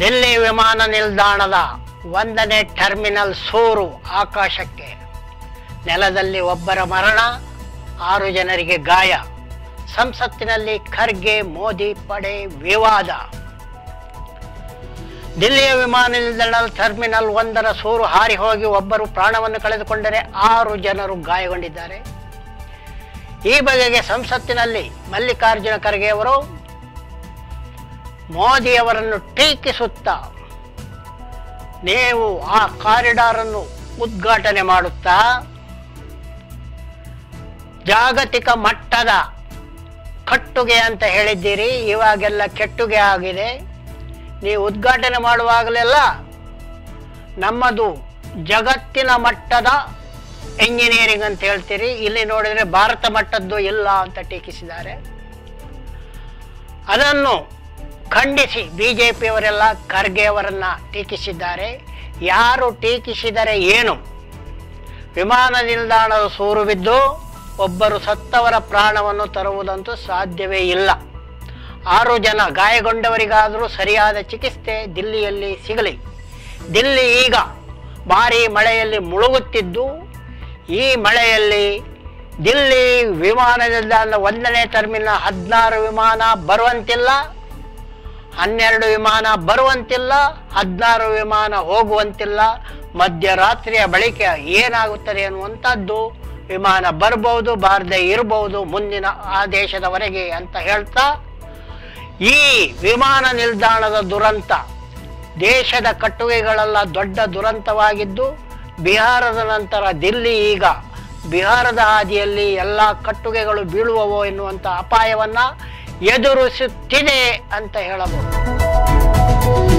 ದಿಲ್ಲಿ ವಿಮಾನ ನಿಲ್ದಾಣದ ಒಂದನೇ ಟರ್ಮಿನಲ್ ಸೂರು ಆಕಾಶಕ್ಕೆ ನೆಲದಲ್ಲಿ ಒಬ್ಬರ ಮರಣ ಆರು ಜನರಿಗೆ ಗಾಯ ಸಂಸತ್ತಿನಲ್ಲಿ ಖರ್ಗೆ ಮೋದಿ ಪಡೆ ವಿವಾದ ದಿಲ್ಲಿಯ ವಿಮಾನ ನಿಲ್ದಾಣ ಟರ್ಮಿನಲ್ ಒಂದರ ಸೂರು ಹಾರಿ ಹೋಗಿ ಒಬ್ಬರು ಪ್ರಾಣವನ್ನು ಕಳೆದುಕೊಂಡರೆ ಆರು ಜನರು ಗಾಯಗೊಂಡಿದ್ದಾರೆ ಈ ಬಗೆಗೆ ಸಂಸತ್ತಿನಲ್ಲಿ ಮಲ್ಲಿಕಾರ್ಜುನ ಖರ್ಗೆ ಅವರು ಮೋದಿಯವರನ್ನು ಟೀಕಿಸುತ್ತಾ ನೀವು ಆ ಕಾರಿಡಾರ್ ಅನ್ನು ಉದ್ಘಾಟನೆ ಮಾಡುತ್ತಾ ಜಾಗತಿಕ ಮಟ್ಟದ ಕಟ್ಟುಗೆ ಅಂತ ಹೇಳಿದ್ದೀರಿ ಇವಾಗೆಲ್ಲ ಕೆಟ್ಟುಗೆ ಆಗಿದೆ ನೀವು ಉದ್ಘಾಟನೆ ಮಾಡುವಾಗಲೆಲ್ಲ ನಮ್ಮದು ಜಗತ್ತಿನ ಮಟ್ಟದ ಎಂಜಿನಿಯರಿಂಗ್ ಅಂತ ಹೇಳ್ತೀರಿ ಇಲ್ಲಿ ನೋಡಿದರೆ ಭಾರತ ಮಟ್ಟದ್ದು ಇಲ್ಲ ಅಂತ ಟೀಕಿಸಿದ್ದಾರೆ ಅದನ್ನು ಖಂಡಿಸಿ ಬಿ ಜೆ ಪಿಯವರೆಲ್ಲ ಖರ್ಗೆ ಅವರನ್ನ ಟೀಕಿಸಿದ್ದಾರೆ ಯಾರು ಟೀಕಿಸಿದರೆ ಏನು ವಿಮಾನ ನಿಲ್ದಾಣದ ಸೂರು ಬಿದ್ದು ಒಬ್ಬರು ಸತ್ತವರ ಪ್ರಾಣವನ್ನು ತರುವುದಂತೂ ಸಾಧ್ಯವೇ ಇಲ್ಲ ಆರು ಜನ ಗಾಯಗೊಂಡವರಿಗಾದರೂ ಸರಿಯಾದ ಚಿಕಿತ್ಸೆ ದಿಲ್ಲಿಯಲ್ಲಿ ಸಿಗಲಿ ದಿಲ್ಲಿ ಈಗ ಭಾರೀ ಮಳೆಯಲ್ಲಿ ಮುಳುಗುತ್ತಿದ್ದು ಈ ಮಳೆಯಲ್ಲಿ ದಿಲ್ಲಿ ವಿಮಾನ ನಿಲ್ದಾಣದ ಒಂದನೇ ಟರ್ಮಿನಲ್ ಹದಿನಾರು ವಿಮಾನ ಬರುವಂತಿಲ್ಲ ಹನ್ನೆರಡು ವಿಮಾನ ಬರುವಂತಿಲ್ಲ ಹದಿನಾರು ವಿಮಾನ ಹೋಗುವಂತಿಲ್ಲ ಮಧ್ಯರಾತ್ರಿಯ ಬಳಿಕ ಏನಾಗುತ್ತದೆ ಅನ್ನುವಂಥದ್ದು ವಿಮಾನ ಬರ್ಬೋದು ಬಾರದೆ ಇರಬಹುದು ಮುಂದಿನ ಆದೇಶದವರೆಗೆ ಅಂತ ಹೇಳ್ತಾ ಈ ವಿಮಾನ ನಿಲ್ದಾಣದ ದುರಂತ ದೇಶದ ಕಟ್ಟುಗೆಗಳೆಲ್ಲ ದೊಡ್ಡ ದುರಂತವಾಗಿದ್ದು ಬಿಹಾರದ ನಂತರ ದಿಲ್ಲಿ ಈಗ ಬಿಹಾರದ ಹಾದಿಯಲ್ಲಿ ಎಲ್ಲ ಕಟ್ಟುಗೆಗಳು ಬೀಳುವವೋ ಎನ್ನುವಂಥ ಅಪಾಯವನ್ನ ಎದುರಿಸುತ್ತಿದೆ ಅಂತ ಹೇಳಬಹುದು